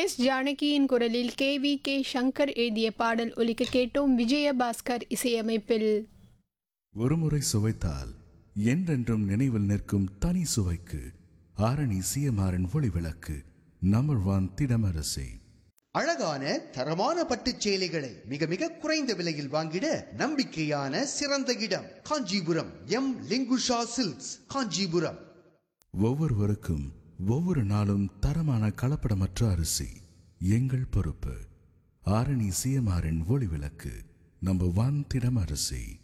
S ஜானகியின் குரலில் K V K Shankar எழுதிய பாடல் ஒலிக்க கேட்டோம் விஜயபாஸ்கர் இசையமைப்பில் ஒருமுறை சுவைத்தால் என்றென்றும் நினைவில் நிற்கும் தனி சுவைக்கு ஆரணி சிஎம்ஆரின் ஒளி விளக்கு நம்பர் ஒன் திடமரசி அழகான தரமான பட்டுச் சேலைகளை மிக மிக குறைந்த விலையில் வாங்கிட நம்பிக்கையான சிறந்த இடம் காஞ்சிபுரம் எம் லிங்குஷா சில்க்ஸ் காஞ்சிபுரம் ஒவ்வொருவருக்கும் ஒவ்வொரு நாளும் தரமான கலப்படமற்ற அரிசி எங்கள் பொறுப்பு ஆரணி சிஎம்ஆரின் ஒளி விளக்கு நம்பர் ஒன் திடமரசி